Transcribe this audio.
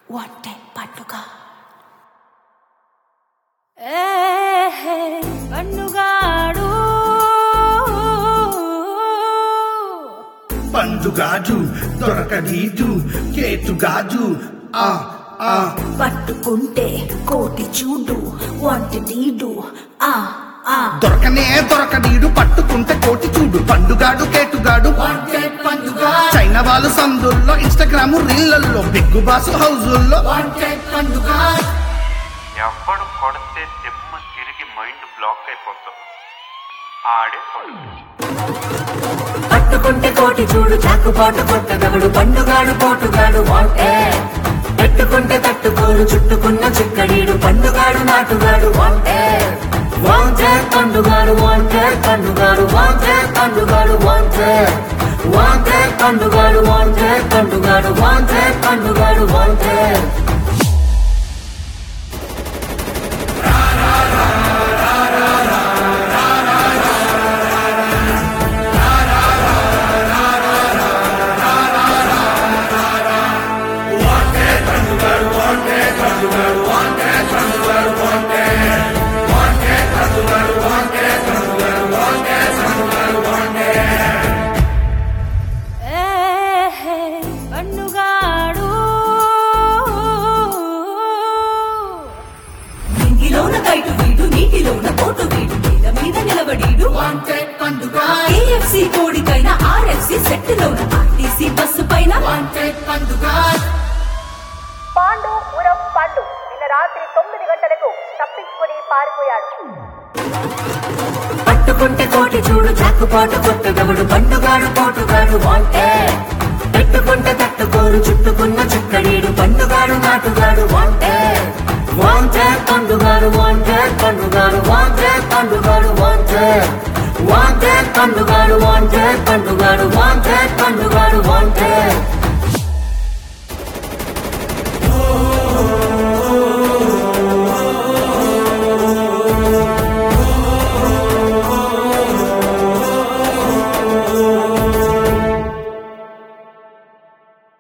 వంటే పండుగ ఏ పండుగాడు పండుగాజు దొరకనీదు కేటుగాజు ఆ ఆ పట్టుకుంటే కోటి చూడు వంటి నీడు ఆ ఆ దొరకనే దొరకనీడు పట్టుకుంటే కోటి చూడు పండుగాడు కేటుగాడు పండుగ చైనా వాళ్ళు సందుల్లో ఇన్స్టాగ్రామ్ రీళ్లలో బిగ్గు బాసు హౌజుల్లో పండుగ ఎవడు కొడితే దిమ్మ తిరిగి మైండ్ బ్లాక్ అయిపోతుంది ఆడే పండుగ పట్టుకుంటే కోటి చూడు చాకుపాటు కొట్టగలడు పండుగాడు పోటుగాడు వాంటే పెట్టుకుంటే తట్టుకోరు చుట్టుకున్న చిక్కడీడు పండుగాడు నాటుగాడు వాంటే వాంటే పండుగాడు వాంటే పండుగాడు వాంటే పండుగాడు వాంటే వాంటే పండుగాడు వాంటే పండుగాడు వాంటే పండుగాడు వాంటే ఏ పండుగాడు నింగిలోన కైటు వీడు నీటిలోన పోటు వీడు మీద మీద నిలబడీడు పండుగ ఏఎఫ్సి కోడికైన ఆర్ఎఫ్సి సెట్ లోన ఆర్టీసీ బస్సు పైన పండుగ పాండు ఉరఫ్ పండు నిన్న రాత్రి తొమ్మిది గంటలకు తప్పించుకుని పారిపోయాడు పట్టుకుంటే కోటి చూడు చాకుపాటు కొట్టగవడు పండుగాడు పోటుగాడు వాంటే పెట్టుకుంటే తట్టుకోరు చుట్టుకున్న చిక్కడీడు పండుగాడు నాటుగాడు వాంటే వాంటే పండుగాడు వాంటే పండుగాడు వాంటే పండుగాడు వాంటే వాంటే పండుగాడు వాంటే పండుగాడు వాంటే పండుగాడు